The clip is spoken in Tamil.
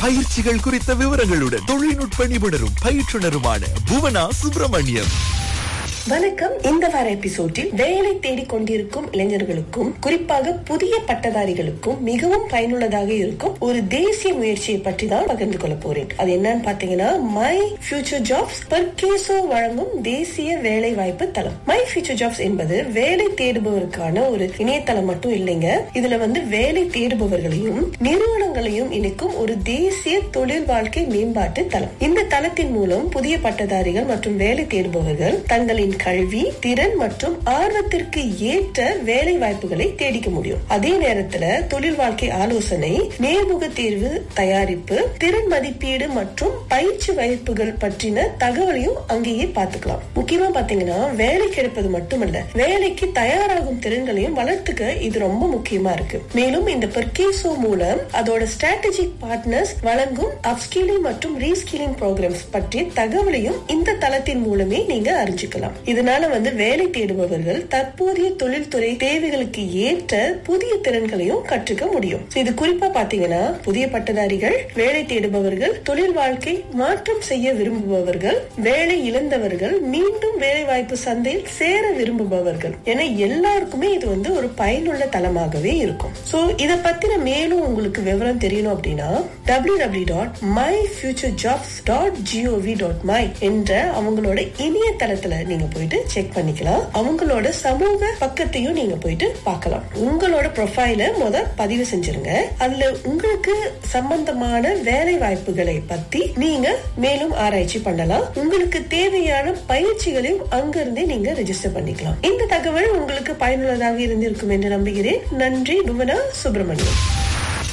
பயிற்சிகள் குறித்த விவரங்களுடன் தொழில்நுட்ப நிபுணரும் பயிற்றுனருமான புவனா சுப்பிரமணியம் வணக்கம் இந்த வார எபிசோடில் வேலை தேடிக் கொண்டிருக்கும் இளைஞர்களுக்கும் குறிப்பாக புதிய பட்டதாரிகளுக்கும் மிகவும் பயனுள்ளதாக இருக்கும் ஒரு தேசிய முயற்சியை பற்றி தான் பகிர்ந்து கொள்ள போறேன் அது என்னன்னு பாத்தீங்கன்னா மை ஃபியூச்சர் ஜாப்ஸ் பர்கேசோ வழங்கும் தேசிய வேலை வாய்ப்பு தளம் மை ஃபியூச்சர் ஜாப்ஸ் என்பது வேலை தேடுபவருக்கான ஒரு இணையதளம் மட்டும் இல்லைங்க இதுல வந்து வேலை தேடுபவர்களையும் நிறுவனங்களையும் இணைக்கும் ஒரு தேசிய தொழில் வாழ்க்கை மேம்பாட்டு தளம் இந்த தளத்தின் மூலம் புதிய பட்டதாரிகள் மற்றும் வேலை தேடுபவர்கள் தங்களின் கல்வி திறன் மற்றும் ஆர்வத்திற்கு ஏற்ற வேலை வாய்ப்புகளை தேடிக்க முடியும் அதே நேரத்துல தொழில் வாழ்க்கை ஆலோசனை நேர்முக தேர்வு தயாரிப்பு திறன் மதிப்பீடு மற்றும் பயிற்சி வாய்ப்புகள் பற்றின தகவலையும் அங்கேயே பார்த்துக்கலாம் முக்கியமா பாத்தீங்கன்னா வேலை கிடைப்பது மட்டுமல்ல வேலைக்கு தயாராகும் திறன்களையும் வளர்த்துக்க இது ரொம்ப முக்கியமா இருக்கு மேலும் இந்த பெர்கேசோ மூலம் அதோட ஸ்ட்ராட்டஜிக் பார்ட்னர்ஸ் வழங்கும் அப்ஸ்கிலிங் மற்றும் ரீஸ்கிலிங் ப்ரோக்ராம்ஸ் பற்றிய தகவலையும் இந்த தளத்தின் மூலமே நீங்க அறிஞ்சுக்கலாம் இதனால வந்து வேலை தேடுபவர்கள் தற்போதைய தொழில்துறை தேவைகளுக்கு ஏற்ற புதிய திறன்களையும் கற்றுக்க முடியும் So, இது குறிப்பா பாத்தீங்கன்னா புதிய பட்டதாரிகள் வேலை தேடுபவர்கள் தொழில் வாழ்க்கை மாற்றம் செய்ய விரும்புபவர்கள் வேலை இழந்தவர்கள் மீண்டும் வேலை வாய்ப்பு சந்தையில் சேர விரும்புபவர்கள் என எல்லாருக்குமே இது வந்து ஒரு பயனுள்ள தளமாகவே இருக்கும் சோ இத பத்தின மேலும் உங்களுக்கு விவரம் தெரியணும் அப்படின்னா W W dot my future jobs dot gov dot my என்ற அவங்களோட இணையதளத்துல நீங்க போயிட்டு செக் பண்ணிக்கலாம் அவங்களோட சமூக பக்கத்தையும் நீங்க போயிட்டு பார்க்கலாம் உங்களோட ப்ரொஃபைல முத பதிவு செஞ்சிருங்க அதுல உங்களுக்கு சம்பந்தமான வேலை வாய்ப்புகளை பத்தி நீங்க மேலும் ஆராய்ச்சி பண்ணலாம் உங்களுக்கு தேவையான பயிற்சிகளையும் அங்கிருந்தே நீங்க ரெஜிஸ்டர் பண்ணிக்கலாம் இந்த தகவல் உங்களுக்கு பயனுள்ளதாக இருந்திருக்கும் என்று நம்புகிறேன் நன்றி புவனா சுப்பிரமணியம்